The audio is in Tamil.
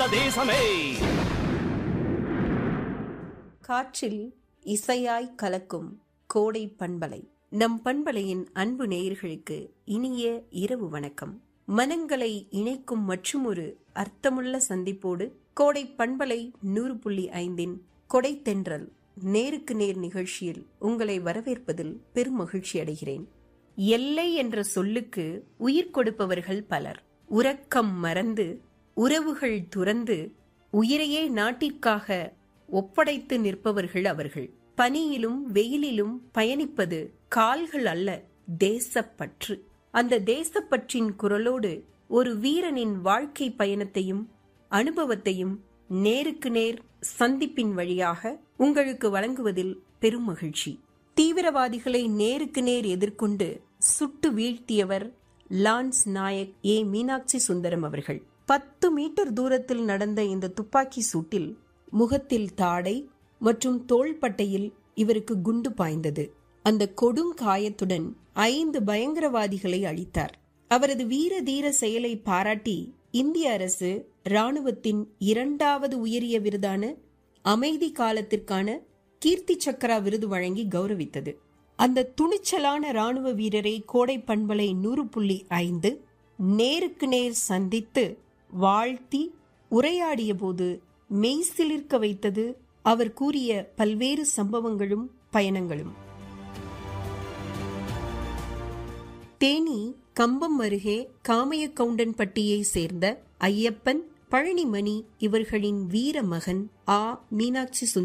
வந்த தேசமே காற்றில் இசையாய் கலக்கும் கோடை பண்பலை நம் பண்பலையின் அன்பு நேயர்களுக்கு இனிய இரவு வணக்கம் மனங்களை இணைக்கும் மற்றுமொரு அர்த்தமுள்ள சந்திப்போடு கோடை பண்பலை நூறு புள்ளி ஐந்தின் கொடை தென்றல் நேருக்கு நேர் நிகழ்ச்சியில் உங்களை வரவேற்பதில் பெரும் மகிழ்ச்சி அடைகிறேன் எல்லை என்ற சொல்லுக்கு உயிர் கொடுப்பவர்கள் பலர் உறக்கம் மறந்து உறவுகள் துறந்து உயிரையே நாட்டிற்காக ஒப்படைத்து நிற்பவர்கள் அவர்கள் பனியிலும் வெயிலிலும் பயணிப்பது கால்கள் அல்ல தேசப்பற்று அந்த தேசப்பற்றின் குரலோடு ஒரு வீரனின் வாழ்க்கை பயணத்தையும் அனுபவத்தையும் நேருக்கு நேர் சந்திப்பின் வழியாக உங்களுக்கு வழங்குவதில் பெரும் மகிழ்ச்சி தீவிரவாதிகளை நேருக்கு நேர் எதிர்கொண்டு சுட்டு வீழ்த்தியவர் லான்ஸ் நாயக் ஏ மீனாட்சி சுந்தரம் அவர்கள் பத்து மீட்டர் தூரத்தில் நடந்த இந்த துப்பாக்கி சூட்டில் முகத்தில் தாடை மற்றும் தோள்பட்டையில் இவருக்கு குண்டு பாய்ந்தது அந்த கொடும் காயத்துடன் ஐந்து பயங்கரவாதிகளை அழித்தார் அவரது வீர தீர செயலை பாராட்டி இந்திய அரசு ராணுவத்தின் இரண்டாவது உயரிய விருதான அமைதி காலத்திற்கான கீர்த்தி சக்கரா விருது வழங்கி கௌரவித்தது அந்த துணிச்சலான ராணுவ வீரரை கோடை பண்பலை நூறு புள்ளி ஐந்து நேருக்கு நேர் சந்தித்து வாழ்த்தி உரையாடிய போது மெய்சிலிர்க்க வைத்தது அவர் கூறிய பல்வேறு சம்பவங்களும் பயணங்களும் தேனி கம்பம் அருகே காமையக்கவுண்டன்பட்டியை சேர்ந்த ஐயப்பன் பழனிமணி இவர்களின் வீர மகன் ஆ மீனாட்சி சுந்தரம்